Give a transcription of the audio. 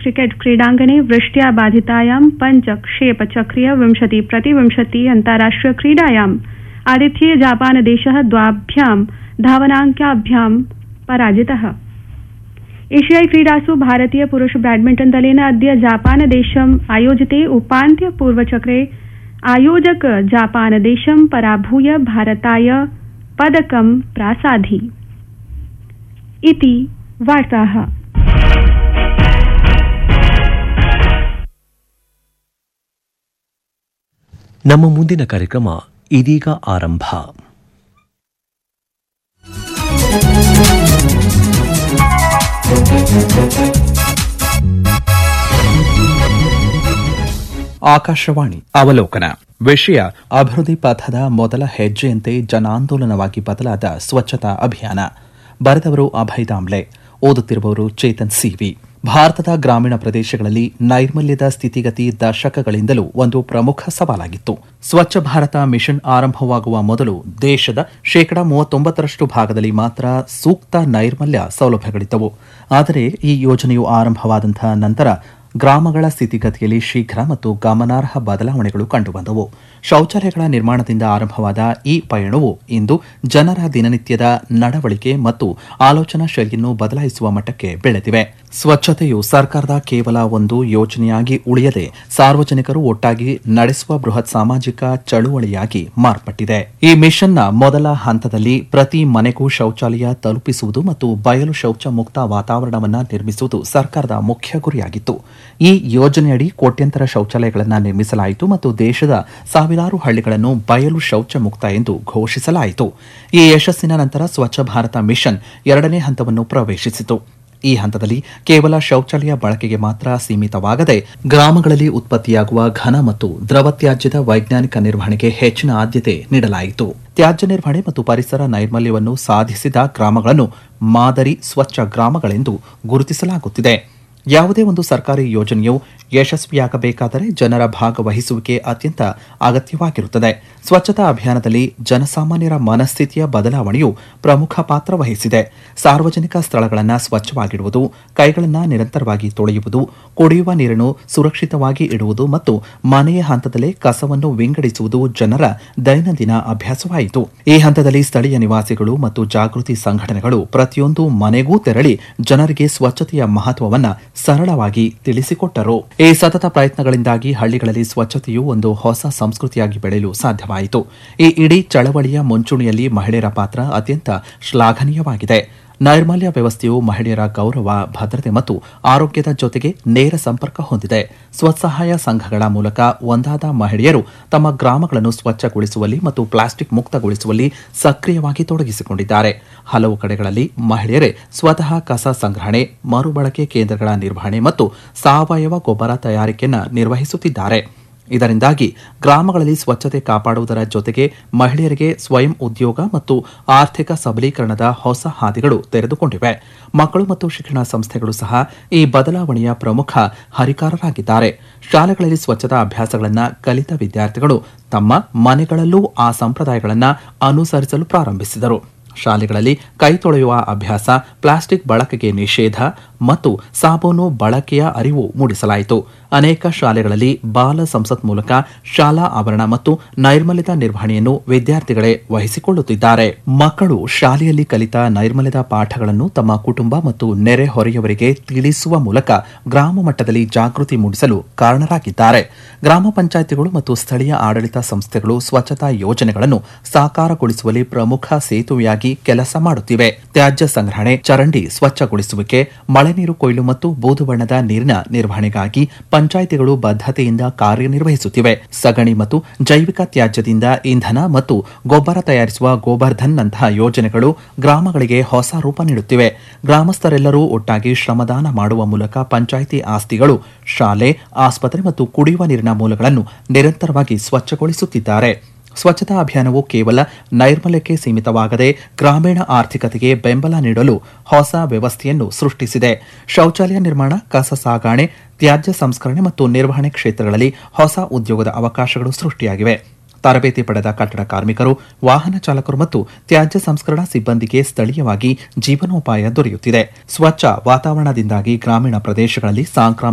cricket क्रीडाङ्गणे वृष्ट्या बाधितायां पञ्च क्षेपचक्रीय विंशति प्रतिविंशति अन्ताराष्ट्रिय क्रीडायाम् आतिथ्ये जापानदेशः द्वाभ्यां धावनाङ्काभ्यां पराजितः एशियाई क्रीडासु भारतीय पुरुष बैडमिण्टन दलेन अद्य जापानदेशम् आयोजिते उपान्त्य पूर्वचक्रे आयोजक जापानदेशं पराभूय भारताय पदकं प्रासाधि इति वार्ताः ನಮ್ಮ ಮುಂದಿನ ಕಾರ್ಯಕ್ರಮ ಇದೀಗ ಆರಂಭ ಆಕಾಶವಾಣಿ ಅವಲೋಕನ ವಿಷಯ ಅಭಿವೃದ್ಧಿ ಪಥದ ಮೊದಲ ಹೆಜ್ಜೆಯಂತೆ ಜನಾಂದೋಲನವಾಗಿ ಬದಲಾದ ಸ್ವಚ್ಛತಾ ಅಭಿಯಾನ ಬರೆದವರು ಅಭಯ್ ದಾಮ್ಲೆ ಓದುತ್ತಿರುವವರು ಚೇತನ್ ಸಿವಿ ಭಾರತದ ಗ್ರಾಮೀಣ ಪ್ರದೇಶಗಳಲ್ಲಿ ನೈರ್ಮಲ್ಯದ ಸ್ಥಿತಿಗತಿ ದಶಕಗಳಿಂದಲೂ ಒಂದು ಪ್ರಮುಖ ಸವಾಲಾಗಿತ್ತು ಸ್ವಚ್ಛ ಭಾರತ ಮಿಷನ್ ಆರಂಭವಾಗುವ ಮೊದಲು ದೇಶದ ಶೇಕಡಾ ಮೂವತ್ತೊಂಬತ್ತರಷ್ಟು ಭಾಗದಲ್ಲಿ ಮಾತ್ರ ಸೂಕ್ತ ನೈರ್ಮಲ್ಯ ಸೌಲಭ್ಯಗಳಿದ್ದವು ಆದರೆ ಈ ಯೋಜನೆಯು ಆರಂಭವಾದಂತಹ ನಂತರ ಗ್ರಾಮಗಳ ಸ್ಥಿತಿಗತಿಯಲ್ಲಿ ಶೀಘ್ರ ಮತ್ತು ಗಮನಾರ್ಹ ಬದಲಾವಣೆಗಳು ಕಂಡುಬಂದವು ಶೌಚಾಲಯಗಳ ನಿರ್ಮಾಣದಿಂದ ಆರಂಭವಾದ ಈ ಪಯಣವು ಇಂದು ಜನರ ದಿನನಿತ್ಯದ ನಡವಳಿಕೆ ಮತ್ತು ಆಲೋಚನಾ ಶೈಲಿಯನ್ನು ಬದಲಾಯಿಸುವ ಮಟ್ಟಕ್ಕೆ ಬೆಳೆದಿವೆ ಸ್ವಚ್ಛತೆಯು ಸರ್ಕಾರದ ಕೇವಲ ಒಂದು ಯೋಜನೆಯಾಗಿ ಉಳಿಯದೆ ಸಾರ್ವಜನಿಕರು ಒಟ್ಟಾಗಿ ನಡೆಸುವ ಬೃಹತ್ ಸಾಮಾಜಿಕ ಚಳುವಳಿಯಾಗಿ ಮಾರ್ಪಟ್ಟಿದೆ ಈ ಮಿಷನ್ನ ಮೊದಲ ಹಂತದಲ್ಲಿ ಪ್ರತಿ ಮನೆಗೂ ಶೌಚಾಲಯ ತಲುಪಿಸುವುದು ಮತ್ತು ಬಯಲು ಶೌಚ ಮುಕ್ತ ವಾತಾವರಣವನ್ನು ನಿರ್ಮಿಸುವುದು ಸರ್ಕಾರದ ಮುಖ್ಯ ಗುರಿಯಾಗಿತ್ತು ಈ ಯೋಜನೆಯಡಿ ಕೋಟ್ಯಂತರ ಶೌಚಾಲಯಗಳನ್ನು ನಿರ್ಮಿಸಲಾಯಿತು ಮತ್ತು ದೇಶದ ಸಾವಿರಾರು ಹಳ್ಳಿಗಳನ್ನು ಬಯಲು ಶೌಚ ಮುಕ್ತ ಎಂದು ಘೋಷಿಸಲಾಯಿತು ಈ ಯಶಸ್ಸಿನ ನಂತರ ಸ್ವಚ್ಛ ಭಾರತ ಮಿಷನ್ ಎರಡನೇ ಹಂತವನ್ನು ಪ್ರವೇಶಿಸಿತು ಈ ಹಂತದಲ್ಲಿ ಕೇವಲ ಶೌಚಾಲಯ ಬಳಕೆಗೆ ಮಾತ್ರ ಸೀಮಿತವಾಗದೆ ಗ್ರಾಮಗಳಲ್ಲಿ ಉತ್ಪತ್ತಿಯಾಗುವ ಘನ ಮತ್ತು ದ್ರವ ತ್ಯಾಜ್ಯದ ವೈಜ್ಞಾನಿಕ ನಿರ್ವಹಣೆಗೆ ಹೆಚ್ಚಿನ ಆದ್ಯತೆ ನೀಡಲಾಯಿತು ತ್ಯಾಜ್ಯ ನಿರ್ವಹಣೆ ಮತ್ತು ಪರಿಸರ ನೈರ್ಮಲ್ಯವನ್ನು ಸಾಧಿಸಿದ ಗ್ರಾಮಗಳನ್ನು ಮಾದರಿ ಸ್ವಚ್ಛ ಗ್ರಾಮಗಳೆಂದು ಗುರುತಿಸಲಾಗುತ್ತಿದೆ ಯಾವುದೇ ಒಂದು ಸರ್ಕಾರಿ ಯೋಜನೆಯು ಯಶಸ್ವಿಯಾಗಬೇಕಾದರೆ ಜನರ ಭಾಗವಹಿಸುವಿಕೆ ಅತ್ಯಂತ ಅಗತ್ಯವಾಗಿರುತ್ತದೆ ಸ್ವಚ್ಛತಾ ಅಭಿಯಾನದಲ್ಲಿ ಜನಸಾಮಾನ್ಯರ ಮನಸ್ಥಿತಿಯ ಬದಲಾವಣೆಯು ಪ್ರಮುಖ ಪಾತ್ರ ವಹಿಸಿದೆ ಸಾರ್ವಜನಿಕ ಸ್ಥಳಗಳನ್ನು ಸ್ವಚ್ಛವಾಗಿಡುವುದು ಕೈಗಳನ್ನು ನಿರಂತರವಾಗಿ ತೊಳೆಯುವುದು ಕುಡಿಯುವ ನೀರನ್ನು ಸುರಕ್ಷಿತವಾಗಿ ಇಡುವುದು ಮತ್ತು ಮನೆಯ ಹಂತದಲ್ಲೇ ಕಸವನ್ನು ವಿಂಗಡಿಸುವುದು ಜನರ ದೈನಂದಿನ ಅಭ್ಯಾಸವಾಯಿತು ಈ ಹಂತದಲ್ಲಿ ಸ್ಥಳೀಯ ನಿವಾಸಿಗಳು ಮತ್ತು ಜಾಗೃತಿ ಸಂಘಟನೆಗಳು ಪ್ರತಿಯೊಂದು ಮನೆಗೂ ತೆರಳಿ ಜನರಿಗೆ ಸ್ವಚ್ಛತೆಯ ಮಹತ್ವವನ್ನು ಸರಳವಾಗಿ ತಿಳಿಸಿಕೊಟ್ಟರು ಈ ಸತತ ಪ್ರಯತ್ನಗಳಿಂದಾಗಿ ಹಳ್ಳಿಗಳಲ್ಲಿ ಸ್ವಚ್ಛತೆಯು ಒಂದು ಹೊಸ ಸಂಸ್ಕೃತಿಯಾಗಿ ಬೆಳೆಯಲು ಸಾಧ್ಯವಾಯಿತು ಈ ಇಡೀ ಚಳವಳಿಯ ಮುಂಚೂಣಿಯಲ್ಲಿ ಮಹಿಳೆಯರ ಪಾತ್ರ ಅತ್ಯಂತ ಶ್ಲಾಘನೀಯವಾಗಿದೆ ನೈರ್ಮಲ್ಯ ವ್ಯವಸ್ಥೆಯು ಮಹಿಳೆಯರ ಗೌರವ ಭದ್ರತೆ ಮತ್ತು ಆರೋಗ್ಯದ ಜೊತೆಗೆ ನೇರ ಸಂಪರ್ಕ ಹೊಂದಿದೆ ಸ್ವಸಹಾಯ ಸಂಘಗಳ ಮೂಲಕ ಒಂದಾದ ಮಹಿಳೆಯರು ತಮ್ಮ ಗ್ರಾಮಗಳನ್ನು ಸ್ವಚ್ಛಗೊಳಿಸುವಲ್ಲಿ ಮತ್ತು ಪ್ಲಾಸ್ಟಿಕ್ ಮುಕ್ತಗೊಳಿಸುವಲ್ಲಿ ಸಕ್ರಿಯವಾಗಿ ತೊಡಗಿಸಿಕೊಂಡಿದ್ದಾರೆ ಹಲವು ಕಡೆಗಳಲ್ಲಿ ಮಹಿಳೆಯರೇ ಸ್ವತಃ ಕಸ ಸಂಗ್ರಹಣೆ ಮರುಬಳಕೆ ಕೇಂದ್ರಗಳ ನಿರ್ವಹಣೆ ಮತ್ತು ಸಾವಯವ ಗೊಬ್ಬರ ತಯಾರಿಕೆಯನ್ನು ನಿರ್ವಹಿಸುತ್ತಿದ್ದಾರೆ ಇದರಿಂದಾಗಿ ಗ್ರಾಮಗಳಲ್ಲಿ ಸ್ವಚ್ಛತೆ ಕಾಪಾಡುವುದರ ಜೊತೆಗೆ ಮಹಿಳೆಯರಿಗೆ ಸ್ವಯಂ ಉದ್ಯೋಗ ಮತ್ತು ಆರ್ಥಿಕ ಸಬಲೀಕರಣದ ಹೊಸ ಹಾದಿಗಳು ತೆರೆದುಕೊಂಡಿವೆ ಮಕ್ಕಳು ಮತ್ತು ಶಿಕ್ಷಣ ಸಂಸ್ಥೆಗಳು ಸಹ ಈ ಬದಲಾವಣೆಯ ಪ್ರಮುಖ ಹರಿಕಾರರಾಗಿದ್ದಾರೆ ಶಾಲೆಗಳಲ್ಲಿ ಸ್ವಚ್ಛತಾ ಅಭ್ಯಾಸಗಳನ್ನು ಕಲಿತ ವಿದ್ಯಾರ್ಥಿಗಳು ತಮ್ಮ ಮನೆಗಳಲ್ಲೂ ಆ ಸಂಪ್ರದಾಯಗಳನ್ನು ಅನುಸರಿಸಲು ಪ್ರಾರಂಭಿಸಿದರು ಶಾಲೆಗಳಲ್ಲಿ ಕೈ ತೊಳೆಯುವ ಅಭ್ಯಾಸ ಪ್ಲಾಸ್ಟಿಕ್ ಬಳಕೆಗೆ ನಿಷೇಧ ಮತ್ತು ಸಾಬೂನು ಬಳಕೆಯ ಅರಿವು ಮೂಡಿಸಲಾಯಿತು ಅನೇಕ ಶಾಲೆಗಳಲ್ಲಿ ಬಾಲ ಸಂಸತ್ ಮೂಲಕ ಶಾಲಾ ಆವರಣ ಮತ್ತು ನೈರ್ಮಲ್ಯದ ನಿರ್ವಹಣೆಯನ್ನು ವಿದ್ಯಾರ್ಥಿಗಳೇ ವಹಿಸಿಕೊಳ್ಳುತ್ತಿದ್ದಾರೆ ಮಕ್ಕಳು ಶಾಲೆಯಲ್ಲಿ ಕಲಿತ ನೈರ್ಮಲ್ಯದ ಪಾಠಗಳನ್ನು ತಮ್ಮ ಕುಟುಂಬ ಮತ್ತು ನೆರೆಹೊರೆಯವರಿಗೆ ತಿಳಿಸುವ ಮೂಲಕ ಗ್ರಾಮ ಮಟ್ಟದಲ್ಲಿ ಜಾಗೃತಿ ಮೂಡಿಸಲು ಕಾರಣರಾಗಿದ್ದಾರೆ ಗ್ರಾಮ ಪಂಚಾಯಿತಿಗಳು ಮತ್ತು ಸ್ಥಳೀಯ ಆಡಳಿತ ಸಂಸ್ಥೆಗಳು ಸ್ವಚ್ಛತಾ ಯೋಜನೆಗಳನ್ನು ಸಾಕಾರಗೊಳಿಸುವಲ್ಲಿ ಪ್ರಮುಖ ಸೇತುವೆಯಾಗಿ ಕೆಲಸ ಮಾಡುತ್ತಿವೆ ತ್ಯಾಜ್ಯ ಸಂಗ್ರಹಣೆ ಚರಂಡಿ ಸ್ವಚ್ಛಗೊಳಿಸುವಿಕೆ ಮಳೆ ನೀರು ಕೊಯ್ಲು ಮತ್ತು ಬೂದು ಬಣ್ಣದ ನೀರಿನ ನಿರ್ವಹಣೆಗಾಗಿ ಪಂಚಾಯಿತಿಗಳು ಬದ್ಧತೆಯಿಂದ ಕಾರ್ಯನಿರ್ವಹಿಸುತ್ತಿವೆ ಸಗಣಿ ಮತ್ತು ಜೈವಿಕ ತ್ಯಾಜ್ಯದಿಂದ ಇಂಧನ ಮತ್ತು ಗೊಬ್ಬರ ತಯಾರಿಸುವ ಗೋಬರ್ಧನ್ ನಂತಹ ಯೋಜನೆಗಳು ಗ್ರಾಮಗಳಿಗೆ ಹೊಸ ರೂಪ ನೀಡುತ್ತಿವೆ ಗ್ರಾಮಸ್ಥರೆಲ್ಲರೂ ಒಟ್ಟಾಗಿ ಶ್ರಮದಾನ ಮಾಡುವ ಮೂಲಕ ಪಂಚಾಯಿತಿ ಆಸ್ತಿಗಳು ಶಾಲೆ ಆಸ್ಪತ್ರೆ ಮತ್ತು ಕುಡಿಯುವ ನೀರಿನ ಮೂಲಗಳನ್ನು ನಿರಂತರವಾಗಿ ಸ್ವಚ್ಛಗೊಳಿಸುತ್ತಿದ್ದಾರೆ ಸ್ವಚ್ಛತಾ ಅಭಿಯಾನವು ಕೇವಲ ನೈರ್ಮಲ್ಯಕ್ಕೆ ಸೀಮಿತವಾಗದೆ ಗ್ರಾಮೀಣ ಆರ್ಥಿಕತೆಗೆ ಬೆಂಬಲ ನೀಡಲು ಹೊಸ ವ್ಯವಸ್ಥೆಯನ್ನು ಸೃಷ್ಟಿಸಿದೆ ಶೌಚಾಲಯ ನಿರ್ಮಾಣ ಕಸ ಸಾಗಾಣೆ ತ್ಯಾಜ್ಯ ಸಂಸ್ಕರಣೆ ಮತ್ತು ನಿರ್ವಹಣೆ ಕ್ಷೇತ್ರಗಳಲ್ಲಿ ಹೊಸ ಉದ್ಯೋಗದ ಅವಕಾಶಗಳು ಸೃಷ್ಟಿಯಾಗಿವೆ ತರಬೇತಿ ಪಡೆದ ಕಟ್ಟಡ ಕಾರ್ಮಿಕರು ವಾಹನ ಚಾಲಕರು ಮತ್ತು ತ್ಯಾಜ್ಯ ಸಂಸ್ಕರಣಾ ಸಿಬ್ಬಂದಿಗೆ ಸ್ಥಳೀಯವಾಗಿ ಜೀವನೋಪಾಯ ದೊರೆಯುತ್ತಿದೆ ಸ್ವಚ್ಛ ವಾತಾವರಣದಿಂದಾಗಿ ಗ್ರಾಮೀಣ ಪ್ರದೇಶಗಳಲ್ಲಿ ಸಾಂಕ್ರಾಮಿಕ